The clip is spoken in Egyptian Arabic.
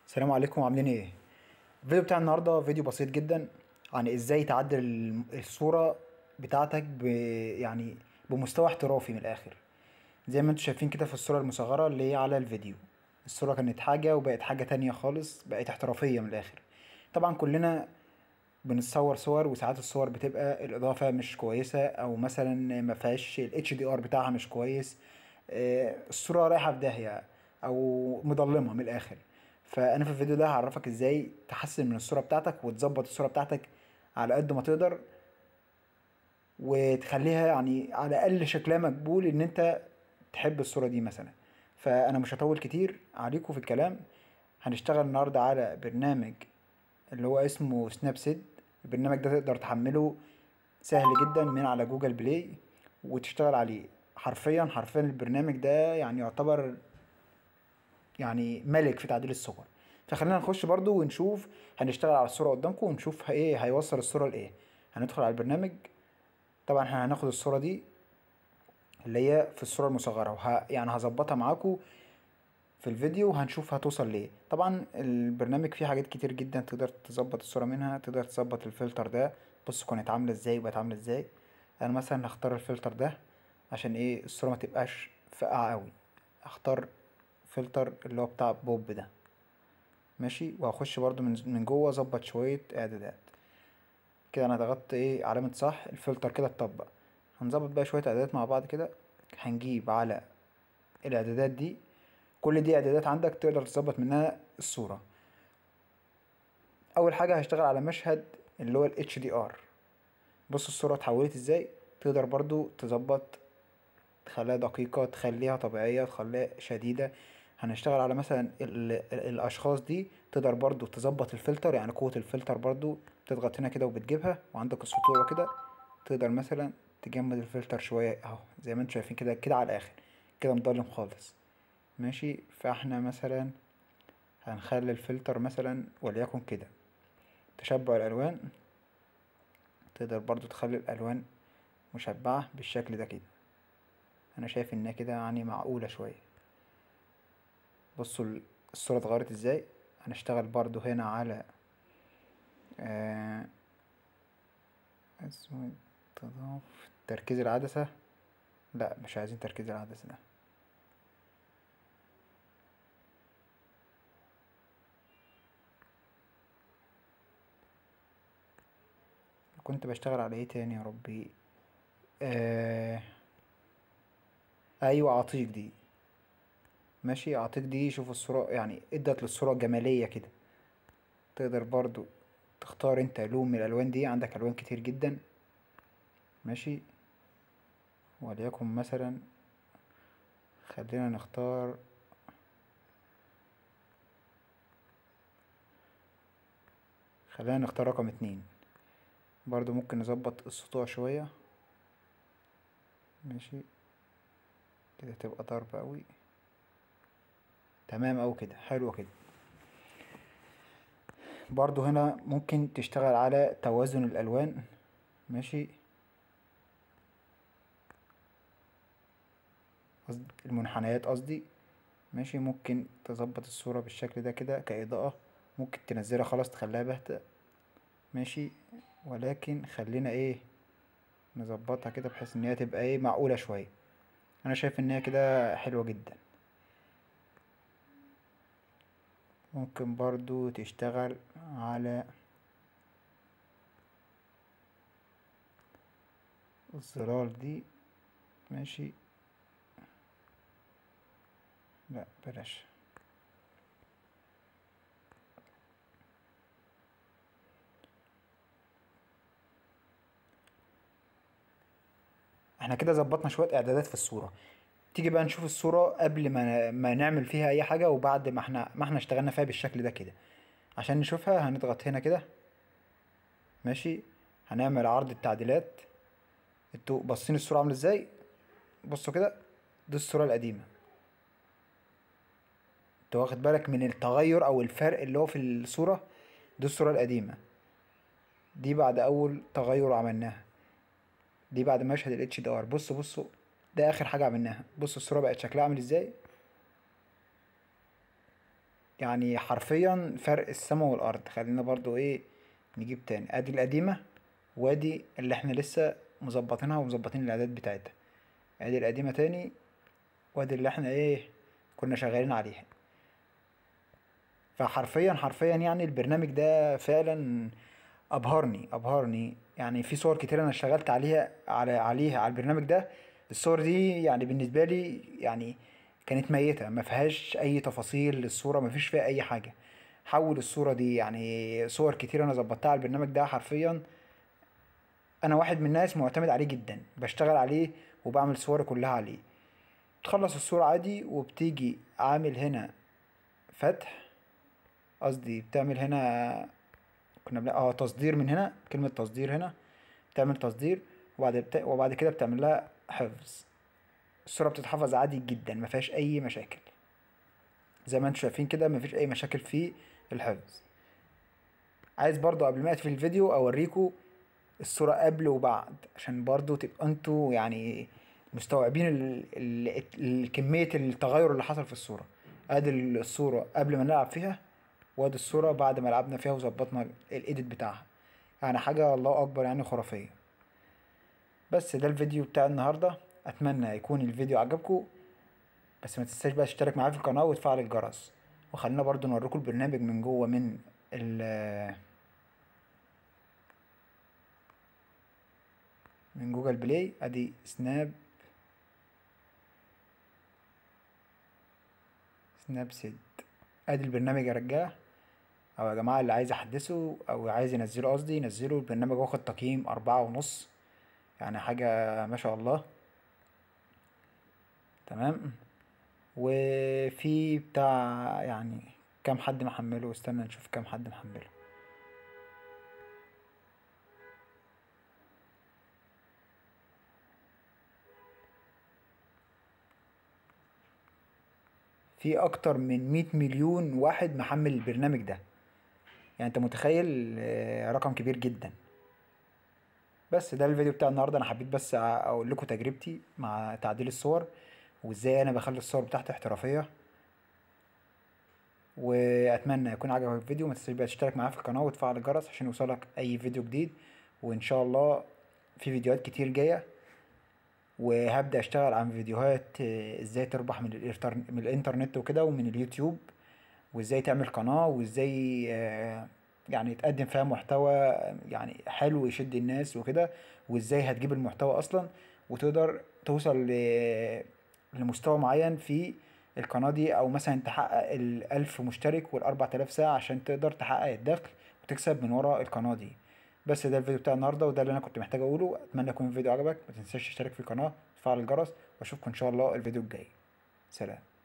السلام عليكم عاملين ايه الفيديو بتاع النهارده فيديو بسيط جدا عن ازاي تعدل الم- الصوره بتاعتك ب يعني بمستوى احترافي من الاخر زي ما انتم شايفين كده في الصوره المصغره اللي هي على الفيديو الصوره كانت حاجه وبقت حاجه تانية خالص بقت احترافيه من الاخر طبعا كلنا بنتصور صور وساعات الصور بتبقى الاضافه مش كويسه او مثلا ما فيهاش الاتش دي ار بتاعها مش كويس آه، الصوره رايحه في داهيه او مضلمه من الاخر فانا في الفيديو ده هعرفك ازاي تحسن من الصوره بتاعتك وتظبط الصوره بتاعتك على قد ما تقدر وتخليها يعني على الاقل شكلها مقبول ان انت تحب الصوره دي مثلا فانا مش هطول كتير عليكم في الكلام هنشتغل النهارده على برنامج اللي هو اسمه سناب سيد البرنامج ده تقدر تحمله سهل جدا من على جوجل بلاي وتشتغل عليه حرفيا حرفيا البرنامج ده يعني يعتبر يعني ملك في تعديل الصور فخلينا نخش برضو ونشوف هنشتغل على الصورة قدامكم ونشوف ايه هيوصل الصورة لايه هندخل على البرنامج طبعا احنا هناخد الصورة دي اللي هي في الصورة المصغرة وه... يعني هظبطها معاكم في الفيديو وهنشوف هتوصل ليه طبعا البرنامج فيه حاجات كتير جدا تقدر تظبط الصورة منها تقدر تظبط الفلتر ده بص كانت عاملة ازاي وبقت عاملة ازاي انا مثلا هختار الفلتر ده عشان ايه الصورة ما تبقاش فاقعة قوي هختار فلتر اللي هو بتاع بوب ده ماشي وهخش برضو من من جوه اظبط شويه اعدادات كده انا ضغطت ايه علامه صح الفلتر كده اتطبق هنظبط بقى شويه اعدادات مع بعض كده هنجيب على الاعدادات دي كل دي اعدادات عندك تقدر تظبط منها الصوره اول حاجه هشتغل على مشهد اللي هو ال HDR بص الصوره اتحولت ازاي تقدر برضو تظبط تخليها دقيقة تخليها طبيعية تخليها شديدة هنشتغل على مثلا ال ال الأشخاص دي تقدر برضو تظبط الفلتر يعني قوة الفلتر برضو تضغط هنا كده وبتجيبها وعندك السطوع كده تقدر مثلا تجمد الفلتر شوية اهو زي ما انتم شايفين كده كده على الآخر كده مضلم خالص ماشي فاحنا مثلا هنخلي الفلتر مثلا وليكن كده تشبع الألوان تقدر برضو تخلي الألوان مشبعة بالشكل ده كده انا شايف انها كده يعني معقولة شوية بصوا ال- الصورة اتغيرت ازاي هنشتغل برضو هنا على آه اسمه تضاف تركيز العدسة لا مش عايزين تركيز العدسة ده كنت بشتغل على ايه تاني يا ربي آه ايوه عتيق دي ماشي عتيق دي شوف الصورة يعني ادت للصورة جمالية كده تقدر برضو تختار انت لون من الالوان دي عندك الوان كتير جدا ماشي وليكن مثلا خلينا نختار خلينا نختار رقم اتنين برضو ممكن نظبط السطوع شوية ماشي كده تبقى ضربة قوي تمام اوي كده حلوة كده برضو هنا ممكن تشتغل على توازن الالوان ماشي قصد المنحنيات قصدي ماشي ممكن تظبط الصورة بالشكل ده كده كإضاءة ممكن تنزلها خلاص تخليها باهتة ماشي ولكن خلينا ايه نظبطها كده بحيث ان هي تبقى ايه معقولة شوية انا شايف ان هي كده حلوة جدا ممكن برضو تشتغل على الزرار دي ماشي لا بلاش احنا كده ظبطنا شوية اعدادات في الصورة تيجي بقى نشوف الصورة قبل ما ما نعمل فيها اي حاجة وبعد ما احنا ما احنا اشتغلنا فيها بالشكل ده كده عشان نشوفها هنضغط هنا كده ماشي هنعمل عرض التعديلات انتوا باصين الصورة عاملة ازاي بصوا كده دي الصورة القديمة انت واخد بالك من التغير او الفرق اللي هو في الصورة دي الصورة القديمة دي بعد اول تغير عملناها دي بعد مشهد ال HDR بصوا بصوا ده اخر حاجة عملناها بصوا الصورة بقت شكلها عامل ازاي يعني حرفيا فرق السماء والارض خلينا برضو ايه نجيب تاني ادي القديمة وادي اللي احنا لسه مظبطينها ومظبطين الاعداد بتاعتها ادي القديمة تاني وادي اللي احنا ايه كنا شغالين عليها فحرفيا حرفيا يعني البرنامج ده فعلا ابهرني ابهرني يعني في صور كتير انا اشتغلت عليها على عليها على البرنامج ده الصور دي يعني بالنسبه لي يعني كانت ميته ما فيهاش اي تفاصيل للصوره ما فيش فيها اي حاجه حول الصوره دي يعني صور كتير انا ظبطتها على البرنامج ده حرفيا انا واحد من الناس معتمد عليه جدا بشتغل عليه وبعمل صوري كلها عليه تخلص الصورة عادي وبتيجي عامل هنا فتح قصدي بتعمل هنا كنا بنلاقي اه تصدير من هنا كلمة تصدير هنا بتعمل تصدير وبعد بت... وبعد كده بتعمل لها حفظ الصورة بتتحفظ عادي جدا ما فيهاش أي مشاكل زي ما انتم شايفين كده ما فيش أي مشاكل في الحفظ عايز برضو قبل ما اقفل الفيديو اوريكم الصورة قبل وبعد عشان برضو تبقى انتوا يعني مستوعبين ال... ال... ال... كمية التغير اللي حصل في الصورة ادي الصورة قبل ما نلعب فيها وادي الصورة بعد ما لعبنا فيها وظبطنا الايديت بتاعها يعني حاجة الله اكبر يعني خرافية بس ده الفيديو بتاع النهاردة اتمنى يكون الفيديو عجبكم بس ما تنساش بقى تشترك معايا في القناة وتفعل الجرس وخلينا برضو نوريكم البرنامج من جوه من ال من جوجل بلاي ادي سناب سناب سيد ادي البرنامج يا رجاله او يا جماعه اللي عايز يحدثه او عايز ينزله قصدي ينزله البرنامج واخد تقييم أربعة ونص يعني حاجة ما شاء الله تمام وفي بتاع يعني كام حد محمله استنى نشوف كام حد محمله في اكتر من 100 مليون واحد محمل البرنامج ده يعني انت متخيل آه، رقم كبير جدا بس ده الفيديو بتاع النهارده انا حبيت بس اقول لكم تجربتي مع تعديل الصور وازاي انا بخلي الصور بتاعتي احترافيه واتمنى يكون عجبك الفيديو ما تنساش بقى تشترك معايا في القناه وتفعل الجرس عشان يوصلك اي فيديو جديد وان شاء الله في فيديوهات كتير جايه وهبدا اشتغل عن فيديوهات آه، ازاي تربح من الإنتر- من الانترنت وكده ومن اليوتيوب وازاي تعمل قناه وازاي آه، يعني تقدم فيها محتوى يعني حلو يشد الناس وكده وازاي هتجيب المحتوى اصلا وتقدر توصل ل- لمستوى معين في القناة دي او مثلا تحقق الالف مشترك والاربع تلاف ساعة عشان تقدر تحقق الدخل وتكسب من ورا القناة دي بس ده الفيديو بتاع النهاردة وده اللي انا كنت محتاج اقوله اتمنى يكون الفيديو عجبك ما تنساش تشترك في القناة وتفعل الجرس واشوفكم ان شاء الله الفيديو الجاي سلام